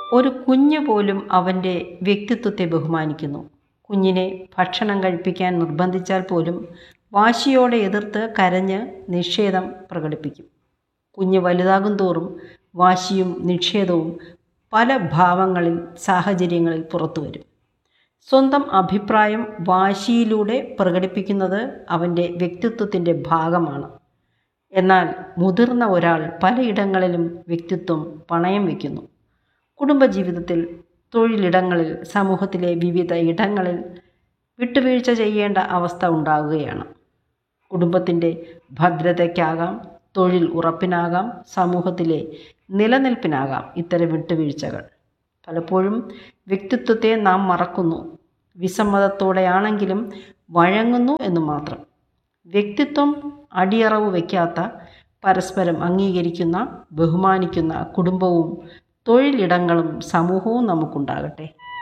ഒരു കുഞ്ഞ് പോലും അവൻ്റെ വ്യക്തിത്വത്തെ ബഹുമാനിക്കുന്നു കുഞ്ഞിനെ ഭക്ഷണം കഴിപ്പിക്കാൻ നിർബന്ധിച്ചാൽ പോലും വാശിയോടെ എതിർത്ത് കരഞ്ഞ് നിഷേധം പ്രകടിപ്പിക്കും കുഞ്ഞ് വലുതാകും തോറും വാശിയും നിഷേധവും പല ഭാവങ്ങളിൽ സാഹചര്യങ്ങളിൽ പുറത്തു വരും സ്വന്തം അഭിപ്രായം വാശിയിലൂടെ പ്രകടിപ്പിക്കുന്നത് അവൻ്റെ വ്യക്തിത്വത്തിൻ്റെ ഭാഗമാണ് എന്നാൽ മുതിർന്ന ഒരാൾ പലയിടങ്ങളിലും വ്യക്തിത്വം പണയം വയ്ക്കുന്നു കുടുംബജീവിതത്തിൽ തൊഴിലിടങ്ങളിൽ സമൂഹത്തിലെ വിവിധ ഇടങ്ങളിൽ വിട്ടുവീഴ്ച ചെയ്യേണ്ട അവസ്ഥ ഉണ്ടാവുകയാണ് കുടുംബത്തിൻ്റെ ഭദ്രതയ്ക്കാകാം തൊഴിൽ ഉറപ്പിനാകാം സമൂഹത്തിലെ നിലനിൽപ്പിനാകാം ഇത്തരം വിട്ടുവീഴ്ചകൾ പലപ്പോഴും വ്യക്തിത്വത്തെ നാം മറക്കുന്നു വിസമ്മതത്തോടെയാണെങ്കിലും വഴങ്ങുന്നു എന്ന് മാത്രം വ്യക്തിത്വം അടിയറവ് വയ്ക്കാത്ത പരസ്പരം അംഗീകരിക്കുന്ന ബഹുമാനിക്കുന്ന കുടുംബവും തൊഴിലിടങ്ങളും സമൂഹവും നമുക്കുണ്ടാകട്ടെ